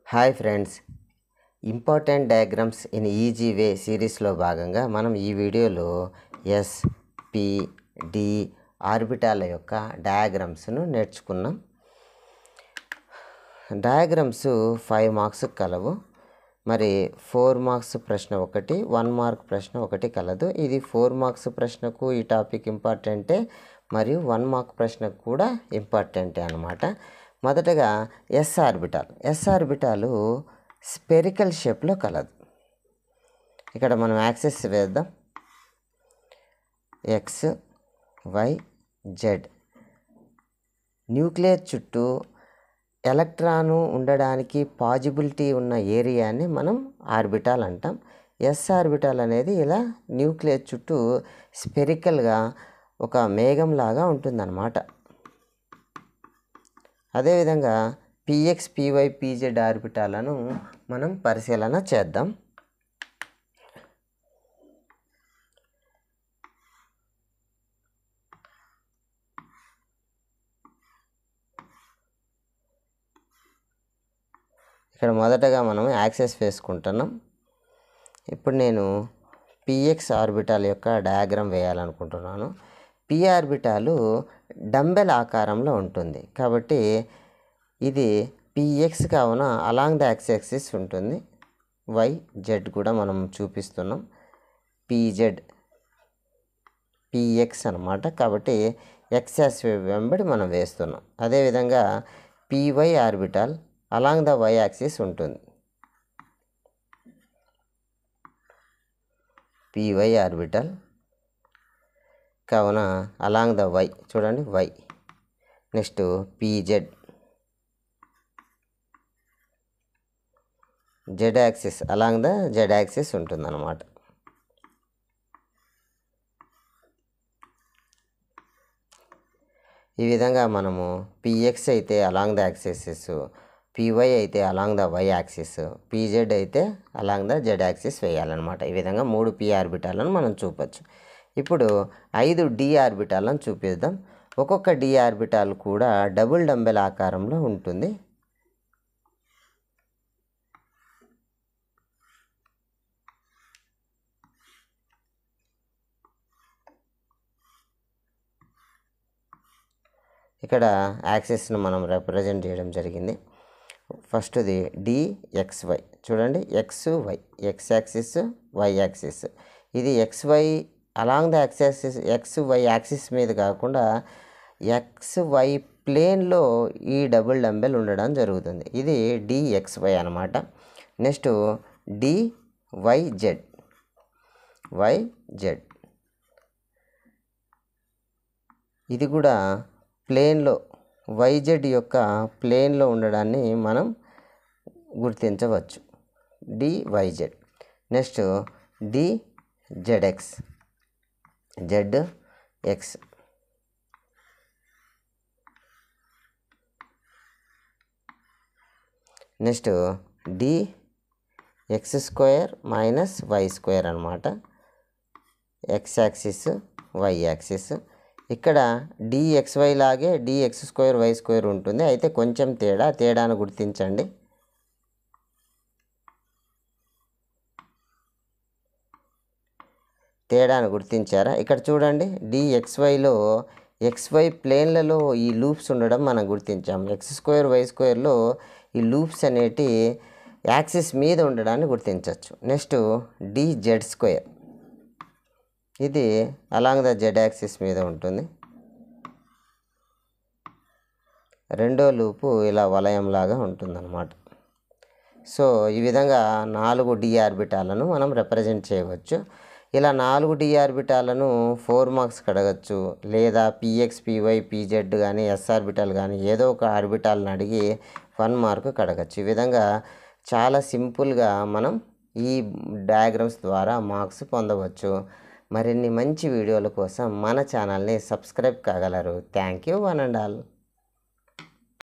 hi friends important diagrams in easy way సిరీస్లో భాగంగా మనం ఈ వీడియోలో ఎస్ పి డి ఆర్బిటాల యొక్క డయాగ్రామ్స్ను నేర్చుకున్నాం డయాగ్రామ్స్ ఫైవ్ మార్క్స్ కలవు మరి ఫోర్ మార్క్స్ ప్రశ్న ఒకటి వన్ మార్క్ ప్రశ్న ఒకటి కలదు ఇది ఫోర్ మార్క్స్ ప్రశ్నకు ఈ టాపిక్ ఇంపార్టెంటే మరియు వన్ మార్క్ ప్రశ్నకు కూడా ఇంపార్టెంటే అనమాట మొదటగా S orbital S orbital spherical షేప్లో కలదు ఇక్కడ మనం యాక్సెస్ వేద్దాం ఎక్స్ వై జెడ్ న్యూక్లియస్ చుట్టూ ఎలక్ట్రాను ఉండడానికి పాజిబిలిటీ ఉన్న ఏరియాని మనం ఆర్బిటాల్ అంటాం ఎస్ ఆర్బిటాల్ అనేది ఇలా న్యూక్లియస్ చుట్టూ స్పెరికల్గా ఒక మేఘంలాగా ఉంటుందన్నమాట అదేవిధంగా పిఎక్స్ పివై పీజెడ్ ఆర్బిటాలను మనం పరిశీలన చేద్దాం ఇక్కడ మొదటగా మనం యాక్సెస్ వేసుకుంటున్నాం ఇప్పుడు నేను పిఎక్స్ ఆర్బిటాల్ యొక్క డయాగ్రామ్ వేయాలనుకుంటున్నాను పి ఆర్బిటాలు డంబెల్ ఆకారంలో ఉంటుంది కాబట్టి ఇది పిఎక్స్ కావున అలాంగ్ ద ఎక్స్ యాక్సిస్ ఉంటుంది వై జెడ్ కూడా మనం చూపిస్తున్నాం పీజెడ్ పిఎక్స్ అనమాట కాబట్టి ఎక్స్ యాక్సిస్ వెంబడి మనం వేస్తున్నాం అదేవిధంగా P Y orbital along the Y axis ఉంటుంది పివై ఆర్బిటల్ కావున అలాంగ్ ద వై చూడండి Y next P Z Z axis along the Z axis ఉంటుందన్నమాట ఈ విధంగా మనము పిఎక్స్ అయితే అలాంగ్ ద యాక్సిసెస్ పివై అయితే along the Y axis P Z అయితే అలాంగ్ ద జెడ్ యాక్సిస్ వేయాలన్నమాట ఈ విధంగా మూడు పి ఆర్బిటాలను మనం చూపొచ్చు ఇప్పుడు ఐదు డి ఆర్బిటాలను చూపిద్దాం ఒక్కొక్క డి ఆర్బిటాల్ కూడా డబుల్ డంబెల్ ఆకారంలో ఉంటుంది ఇక్కడ యాక్సిస్ను మనం రిప్రజెంట్ చేయడం జరిగింది ఫస్ట్ది డిఎక్స్వై చూడండి X Y X axis Y axis ఇది X Y along the X axis X Y axis మీద కాకుండా ఎక్స్ వై ప్లేన్లో ఈ డబుల్ డంబెల్ ఉండడం జరుగుతుంది ఇది డిఎక్స్వై అనమాట నెక్స్ట్ డివైజెడ్ వైజెడ్ ఇది కూడా ప్లేన్లో వైజెడ్ యొక్క ప్లేన్లో ఉండడాన్ని మనం గుర్తించవచ్చు D Y Z next D Z X Z X next D X square minus Y square అనమాట ఎక్స్ యాక్సిస్ వై యాక్సిస్ ఇక్కడ డిఎక్స్వై లాగే డిఎక్స్ స్క్వేర్ వై స్క్వేర్ ఉంటుంది అయితే కొంచెం తేడా తేడాను గుర్తించండి తేడాను గుర్తించారా ఇక్కడ చూడండి డిఎక్స్వైలో ఎక్స్వై ప్లేన్లలో ఈ లూప్స్ ఉండడం మనం గుర్తించాం ఎక్స్ స్క్వేర్ వై స్క్వేర్లో ఈ లూప్స్ అనేటి యాక్సిస్ మీద ఉండడాన్ని గుర్తించవచ్చు నెక్స్ట్ డి జెడ్ స్క్వేర్ ఇది అలాంగ్ ద జెడ్ యాక్సిస్ మీద ఉంటుంది రెండో లూపు ఇలా వలయంలాగా ఉంటుందన్నమాట సో ఈ విధంగా నాలుగు డి ఆర్బిటాలను మనం రిప్రజెంట్ చేయవచ్చు ఇలా నాలుగు డి ఆర్బిటాలను ఫోర్ మార్క్స్ కడగచ్చు లేదా పిఎక్స్ పివై పీజెడ్ కానీ ఎస్ ఆర్బిటాల్ కానీ ఏదో ఒక ఆర్బిటాల్ని అడిగి వన్ మార్క్ కడగచ్చు ఈ విధంగా చాలా సింపుల్గా మనం ఈ డయాగ్రామ్స్ ద్వారా మార్క్స్ పొందవచ్చు మరిన్ని మంచి వీడియోల కోసం మన ఛానల్ని సబ్స్క్రైబ్ కాగలరు thank you one and all